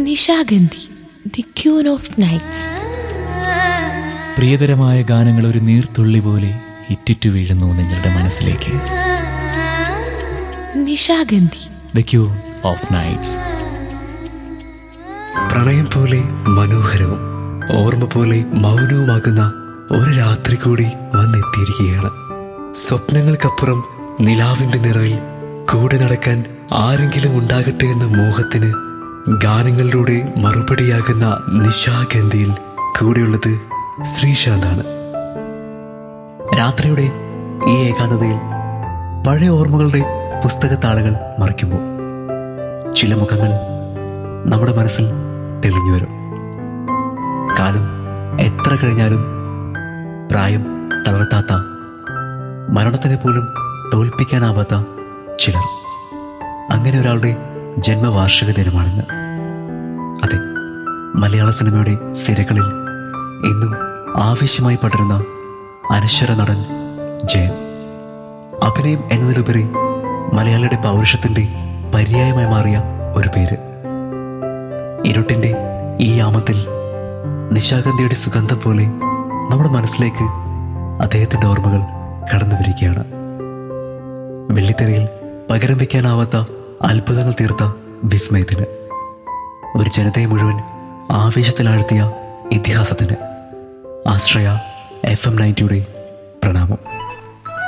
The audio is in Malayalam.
Nishagandhi the queen of nights പ്രിയതരമായ ഗാനങ്ങൾ ഒരു നീർത്തുള്ളി പോലെ ഇറ്റിറ്റു വീഴുന്നു നിങ്ങളുടെ മനസ്സിലേക്ക് Nishagandhi the queen of nights പ്രണയം പോലെ മനോഹരവും ഓർമ്മ പോലെ മൗനവുമാകുന്ന ഒരു രാത്രി കൂടി വന്നെത്തിയിരിക്കുകയാണ് സ്വപ്നങ്ങൾക്കപ്പുറം നിലാവിന്റെ നിറവിൽ കൂടെ നടക്കാൻ ആരെങ്കിലും ഉണ്ടാകട്ടെ എന്ന മോഹത്തിന് ഗാനങ്ങളിലൂടെ മറുപടിയാകുന്ന നിശാഗന്ധിയിൽ കൂടെയുള്ളത് ശ്രീശാന്താണ് രാത്രിയുടെ ഈ ഏകാന്തതയിൽ പഴയ ഓർമ്മകളുടെ പുസ്തകത്താളുകൾ മറിക്കുമ്പോൾ ചില മുഖങ്ങൾ നമ്മുടെ മനസ്സിൽ തെളിഞ്ഞു വരും കാലം എത്ര കഴിഞ്ഞാലും പ്രായം തളർത്താത്ത മരണത്തിനെ പോലും തോൽപ്പിക്കാനാവാത്ത ചിലർ അങ്ങനെ ഒരാളുടെ ജന്മവാർഷിക ദിനമാണിന്ന് അതെ മലയാള സിനിമയുടെ സിരകളിൽ ഇന്നും ആവേശമായി പടരുന്ന അനശ്വര നടൻ ജയൻ അഭിനയം എന്നതിലുപരി മലയാളിയുടെ പൗരുഷത്തിന്റെ പര്യായമായി മാറിയ ഒരു പേര് ഇരുട്ടിന്റെ ഈ യാമത്തിൽ നിശാഗന്ധിയുടെ സുഗന്ധം പോലെ നമ്മുടെ മനസ്സിലേക്ക് അദ്ദേഹത്തിന്റെ ഓർമ്മകൾ കടന്നു വരികയാണ് വെള്ളിത്തിരയിൽ പകരം വയ്ക്കാനാവാത്ത അത്ഭുതങ്ങൾ തീർത്ത വിസ്മയത്തിന് ഒരു ജനതയെ മുഴുവൻ ആവേശത്തിലാഴ്ത്തിയ ഇതിഹാസത്തിന് ആശ്രയ എഫ് എം നയൻറ്റിയുടെ പ്രണാമം